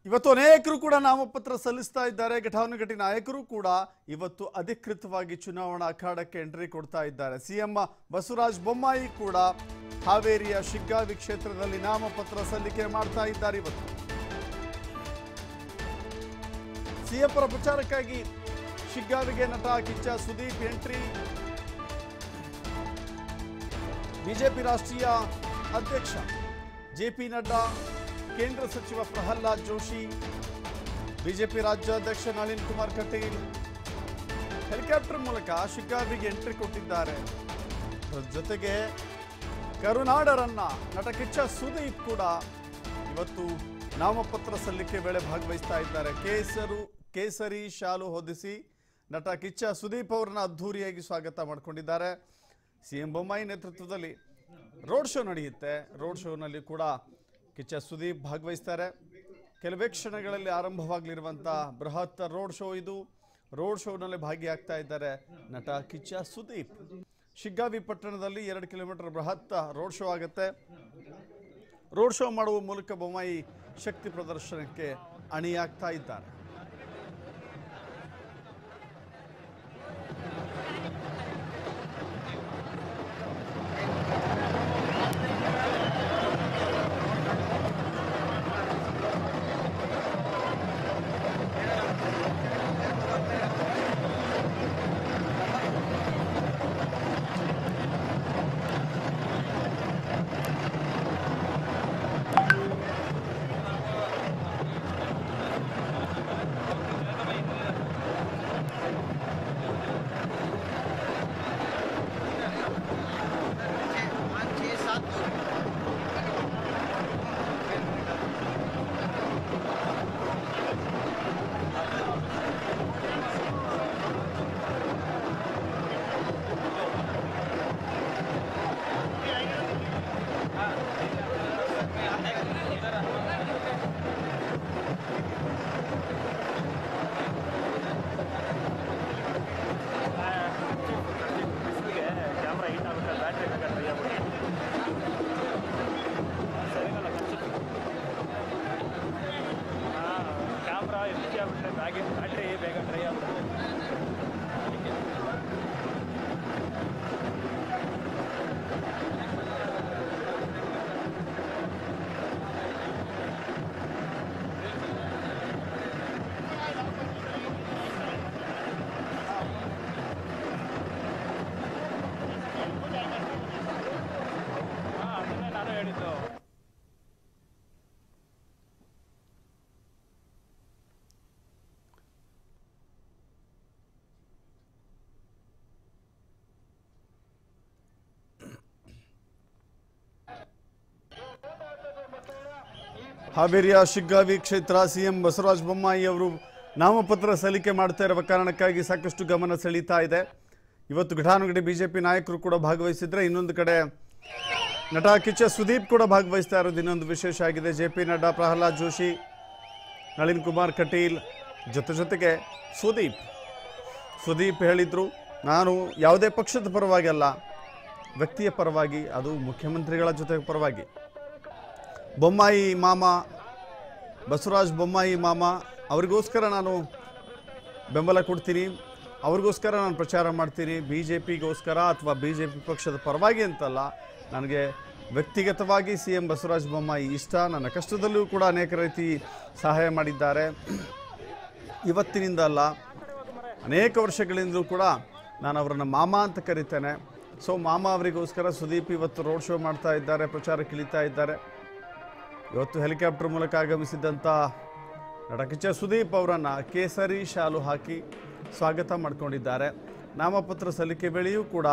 ಇವತ್ತು ಅನೇಕರು ಕೂಡ ನಾಮಪತ್ರ ಸಲ್ಲಿಸ್ತಾ ಇದ್ದಾರೆ ಘಟಾನುಘಟಿ ನಾಯಕರು ಕೂಡ ಇವತ್ತು ಅಧಿಕೃತವಾಗಿ ಚುನಾವಣಾ ಅಖಾಡಕ್ಕೆ ಎಂಟ್ರಿ ಕೊಡ್ತಾ ಇದ್ದಾರೆ ಸಿಎಂ ಬಸವರಾಜ ಬೊಮ್ಮಾಯಿ ಕೂಡ ಹಾವೇರಿಯ ಶಿಗ್ಗಾವಿ ಕ್ಷೇತ್ರದಲ್ಲಿ ನಾಮಪತ್ರ ಸಲ್ಲಿಕೆ ಮಾಡ್ತಾ ಇದ್ದಾರೆ ಇವತ್ತು ಸಿಎಂ ಪರ ಪ್ರಚಾರಕ್ಕಾಗಿ ಶಿಗ್ಗಾವಿಗೆ ನಟ ಕಿಚ್ಚ ಸುದೀಪ್ ಎಂಟ್ರಿ ಬಿಜೆಪಿ ರಾಷ್ಟ್ರೀಯ ಅಧ್ಯಕ್ಷ ಜೆಪಿ ನಡ್ಡಾ ಕೇಂದ್ರ ಸಚಿವ ಪ್ರಹ್ಲಾದ್ ಜೋಶಿ ಬಿಜೆಪಿ ರಾಜ್ಯಾಧ್ಯಕ್ಷ ನಳಿನ್ ಕುಮಾರ್ ಕಟೀಲ್ ಹೆಲಿಕಾಪ್ಟರ್ ಮೂಲಕ ಶಿಗ್ಗಾವಿಗೆ ಎಂಟ್ರಿ ಕೊಟ್ಟಿದ್ದಾರೆ ಅದರ ಜೊತೆಗೆ ಕರುನಾಡರನ್ನ ನಟ ಕಿಚ್ಚ ಸುದೀಪ್ ಕೂಡ ಇವತ್ತು ನಾಮಪತ್ರ ಸಲ್ಲಿಕೆ ವೇಳೆ ಭಾಗವಹಿಸ್ತಾ ಇದ್ದಾರೆ ಕೇಸರು ಕೇಸರಿ ಶಾಲು ಹೊದಿಸಿ ನಟ ಕಿಚ್ಚ ಸುದೀಪ್ ಅವರನ್ನ ಅದ್ಧೂರಿಯಾಗಿ ಸ್ವಾಗತ ಮಾಡಿಕೊಂಡಿದ್ದಾರೆ ಸಿಎಂ ಬೊಮ್ಮಾಯಿ ನೇತೃತ್ವದಲ್ಲಿ ರೋಡ್ ಶೋ ನಡೆಯುತ್ತೆ ರೋಡ್ ಶೋನಲ್ಲಿ ಕೂಡ ಕಿಚ್ಚ ಸುದೀಪ್ ಭಾಗವಹಿಸ್ತಾರೆ ಕೆಲವೇ ಕ್ಷಣಗಳಲ್ಲಿ ಆರಂಭವಾಗಲಿರುವಂಥ ಬೃಹತ್ ರೋಡ್ ಶೋ ಇದು ರೋಡ್ ಶೋನಲ್ಲಿ ಭಾಗಿಯಾಗ್ತಾ ಇದ್ದಾರೆ ನಟ ಕಿಚ್ಚ ಸುದೀಪ್ ಶಿಗ್ಗಾವಿ ಪಟ್ಟಣದಲ್ಲಿ ಎರಡು ಕಿಲೋಮೀಟರ್ ಬೃಹತ್ ರೋಡ್ ಶೋ ಆಗುತ್ತೆ ರೋಡ್ ಶೋ ಮಾಡುವ ಮೂಲಕ ಬೊಮ್ಮಾಯಿ ಶಕ್ತಿ ಪ್ರದರ್ಶನಕ್ಕೆ ಅಣಿಯಾಗ್ತಾ ಇದ್ದಾರೆ ಕ್ಯಾಮ್ರಾ ಹೀಟ್ ಆಗುತ್ತೆ ಬ್ಯಾಟ್ರಿ ಬೇಕಾದ್ರೆ ಟ್ರೈ ಸರಿನಲ್ಲ ಹಾಂ ಕ್ಯಾಮ್ರಾ ಹೆಚ್ಚಿಗೆ ಆಗ್ಬಿಟ್ರೆ ಬ್ಯಾಗಿ ಬ್ಯಾಟ್ರಿ ಬೇಗ ಟ್ರೈ ಆಗುತ್ತೆ ಹಾಂ ಅದನ್ನೇ ನಾನು ಹೇಳಿದ್ದು ಹಾವೇರಿಯ ಶಿಗ್ಗಾವಿ ಕ್ಷೇತ್ರ ಸಿಎಂ ಬಸವರಾಜ ಬೊಮ್ಮಾಯಿ ಅವರು ನಾಮಪತ್ರ ಸಲ್ಲಿಕೆ ಮಾಡ್ತಾ ಇರುವ ಕಾರಣಕ್ಕಾಗಿ ಸಾಕಷ್ಟು ಗಮನ ಸೆಳೀತಾ ಇದೆ ಇವತ್ತು ಘಟಾನುಘಟಿ ಬಿಜೆಪಿ ನಾಯಕರು ಕೂಡ ಭಾಗವಹಿಸಿದ್ರೆ ಇನ್ನೊಂದು ಕಡೆ ನಟ ಕಿಚ್ಚ ಸುದೀಪ್ ಕೂಡ ಭಾಗವಹಿಸ್ತಾ ಇರೋದು ಇನ್ನೊಂದು ವಿಶೇಷ ಆಗಿದೆ ಜೆ ಪಿ ನಡ್ಡಾ ಪ್ರಹ್ಲಾದ್ ಜೋಶಿ ನಳಿನ್ ಕುಮಾರ್ ಕಟೀಲ್ ಜೊತೆ ಜೊತೆಗೆ ಸುದೀಪ್ ಸುದೀಪ್ ಹೇಳಿದ್ರು ನಾನು ಯಾವುದೇ ಪಕ್ಷದ ಪರವಾಗಿ ಅಲ್ಲ ವ್ಯಕ್ತಿಯ ಪರವಾಗಿ ಅದು ಮುಖ್ಯಮಂತ್ರಿಗಳ ಜೊತೆ ಪರವಾಗಿ ಬೊಮ್ಮಾಯಿ ಮಾಮ ಬಸವರಾಜ ಬೊಮ್ಮಾಯಿ ಮಾಮ ಅವರಿಗೋಸ್ಕರ ನಾನು ಬೆಂಬಲ ಕೊಡ್ತೀನಿ ಅವ್ರಿಗೋಸ್ಕರ ನಾನು ಪ್ರಚಾರ ಮಾಡ್ತೀನಿ ಬಿ ಜೆ ಪಿಗೋಸ್ಕರ ಅಥವಾ ಬಿ ಜೆ ಪಿ ಪಕ್ಷದ ಪರವಾಗಿ ಅಂತಲ್ಲ ನನಗೆ ವ್ಯಕ್ತಿಗತವಾಗಿ ಸಿ ಎಂ ಬಸವರಾಜ ಬೊಮ್ಮಾಯಿ ಇಷ್ಟ ನನ್ನ ಕಷ್ಟದಲ್ಲೂ ಕೂಡ ಅನೇಕ ರೀತಿ ಸಹಾಯ ಮಾಡಿದ್ದಾರೆ ಇವತ್ತಿನಿಂದ ಅಲ್ಲ ಅನೇಕ ವರ್ಷಗಳಿಂದಲೂ ಕೂಡ ನಾನು ಅವರನ್ನು ಮಾಮ ಅಂತ ಕರಿತೇನೆ ಸೊ ಮಾಮ ಅವರಿಗೋಸ್ಕರ ಸುದೀಪ್ ಇವತ್ತು ರೋಡ್ ಶೋ ಮಾಡ್ತಾ ಇದ್ದಾರೆ ಪ್ರಚಾರಕ್ಕೆ ಇಳಿತಾ ಇದ್ದಾರೆ ಇವತ್ತು ಹೆಲಿಕಾಪ್ಟರ್ ಮೂಲಕ ಆಗಮಿಸಿದ್ದಂಥ ನಟ ಕಿಚ್ಚ ಸುದೀಪ್ ಅವರನ್ನು ಕೇಸರಿ ಶಾಲು ಹಾಕಿ ಸ್ವಾಗತ ಮಾಡ್ಕೊಂಡಿದ್ದಾರೆ ನಾಮಪತ್ರ ಸಲ್ಲಿಕೆ ವೇಳೆಯೂ ಕೂಡ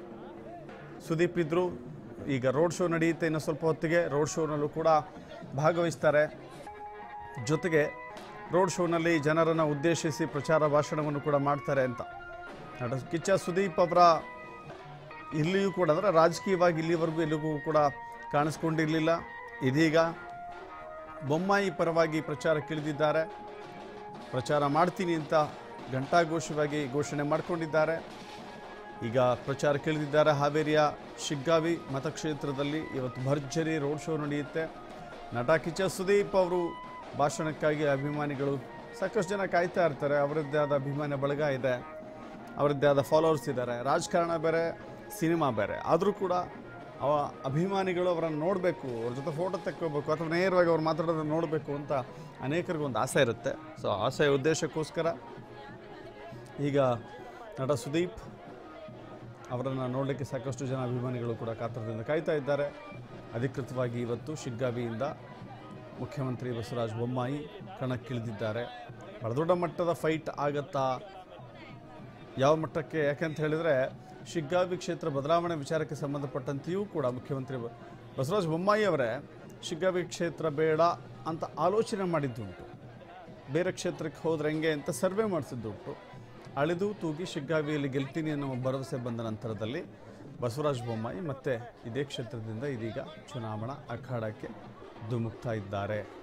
ಸುದೀಪ್ ಇದ್ದರು ಈಗ ರೋಡ್ ಶೋ ನಡೆಯುತ್ತೆ ಇನ್ನು ಸ್ವಲ್ಪ ಹೊತ್ತಿಗೆ ರೋಡ್ ಶೋನಲ್ಲೂ ಕೂಡ ಭಾಗವಹಿಸ್ತಾರೆ ಜೊತೆಗೆ ರೋಡ್ ಶೋನಲ್ಲಿ ಜನರನ್ನು ಉದ್ದೇಶಿಸಿ ಪ್ರಚಾರ ಭಾಷಣವನ್ನು ಕೂಡ ಮಾಡ್ತಾರೆ ಅಂತ ನಟ ಕಿಚ್ಚ ಸುದೀಪ್ ಅವರ ಇಲ್ಲಿಯೂ ಕೂಡ ಅಂದರೆ ರಾಜಕೀಯವಾಗಿ ಇಲ್ಲಿವರೆಗೂ ಎಲ್ಲಿಗೂ ಕೂಡ ಕಾಣಿಸ್ಕೊಂಡಿರಲಿಲ್ಲ ಇದೀಗ ಬೊಮ್ಮಾಯಿ ಪರವಾಗಿ ಪ್ರಚಾರಕ್ಕಿಳಿದಿದ್ದಾರೆ ಪ್ರಚಾರ ಮಾಡ್ತೀನಿ ಅಂತ ಘಂಟಾಘೋಷವಾಗಿ ಘೋಷಣೆ ಮಾಡಿಕೊಂಡಿದ್ದಾರೆ ಈಗ ಪ್ರಚಾರಕ್ಕಿಳಿದಿದ್ದಾರೆ ಹಾವೇರಿಯ ಶಿಗ್ಗಾವಿ ಮತಕ್ಷೇತ್ರದಲ್ಲಿ ಇವತ್ತು ಭರ್ಜರಿ ರೋಡ್ ಶೋ ನಡೆಯುತ್ತೆ ನಟ ಕಿಚ್ಚ ಸುದೀಪ್ ಅವರು ಭಾಷಣಕ್ಕಾಗಿ ಅಭಿಮಾನಿಗಳು ಸಾಕಷ್ಟು ಜನ ಕಾಯ್ತಾ ಇರ್ತಾರೆ ಅವರದ್ದೇ ಆದ ಅಭಿಮಾನ ಬಳಗ ಇದೆ ಅವರದ್ದೇ ಆದ ಫಾಲೋವರ್ಸ್ ಇದ್ದಾರೆ ರಾಜಕಾರಣ ಬೇರೆ ಸಿನಿಮಾ ಬೇರೆ ಆದರೂ ಕೂಡ ಅವ ಅಭಿಮಾನಿಗಳು ಅವರನ್ನು ನೋಡಬೇಕು ಅವ್ರ ಜೊತೆ ಫೋಟೋ ತೆಕ್ಕೋಬೇಕು ಅಥವಾ ನೇರವಾಗಿ ಅವ್ರು ಮಾತಾಡೋದನ್ನು ನೋಡಬೇಕು ಅಂತ ಅನೇಕರಿಗೂ ಒಂದು ಆಸೆ ಇರುತ್ತೆ ಸೊ ಆಸೆ ಉದ್ದೇಶಕ್ಕೋಸ್ಕರ ಈಗ ನಟ ಸುದೀಪ್ ಅವರನ್ನು ನೋಡಲಿಕ್ಕೆ ಸಾಕಷ್ಟು ಜನ ಅಭಿಮಾನಿಗಳು ಕೂಡ ಕಾತರದಿಂದ ಕಾಯ್ತಾ ಇದ್ದಾರೆ ಅಧಿಕೃತವಾಗಿ ಇವತ್ತು ಶಿಗ್ಗಾವಿಯಿಂದ ಮುಖ್ಯಮಂತ್ರಿ ಬಸವರಾಜ ಬೊಮ್ಮಾಯಿ ಕಣಕ್ಕಿಳಿದಿದ್ದಾರೆ ಬಹಳ ದೊಡ್ಡ ಮಟ್ಟದ ಫೈಟ್ ಆಗತ್ತಾ ಯಾವ ಮಟ್ಟಕ್ಕೆ ಯಾಕೆಂತ ಹೇಳಿದರೆ ಶಿಗ್ಗಾವಿ ಕ್ಷೇತ್ರ ಬದಲಾವಣೆ ವಿಚಾರಕ್ಕೆ ಸಂಬಂಧಪಟ್ಟಂತೆಯೂ ಕೂಡ ಮುಖ್ಯಮಂತ್ರಿ ಬ- ಬಸವರಾಜ ಬೊಮ್ಮಾಯಿ ಅವರೇ ಶಿಗ್ಗಾವಿ ಕ್ಷೇತ್ರ ಬೇಡ ಅಂತ ಆಲೋಚನೆ ಮಾಡಿದ್ದುಂಟು ಬೇರೆ ಕ್ಷೇತ್ರಕ್ಕೆ ಹೋದ್ರೆ ಹೆಂಗೆ ಅಂತ ಸರ್ವೆ ಮಾಡಿಸಿದ್ದುಂಟು ಅಳೆದು ತೂಗಿ ಶಿಗ್ಗಾವಿಯಲ್ಲಿ ಗೆಲ್ತೀನಿ ಅನ್ನೋ ಭರವಸೆ ಬಂದ ನಂತರದಲ್ಲಿ ಬಸವರಾಜ ಬೊಮ್ಮಾಯಿ ಮತ್ತೆ ಇದೇ ಕ್ಷೇತ್ರದಿಂದ ಇದೀಗ ಚುನಾವಣಾ ಅಖಾಡಕ್ಕೆ ಧುಮುಕ್ತಾ ಇದ್ದಾರೆ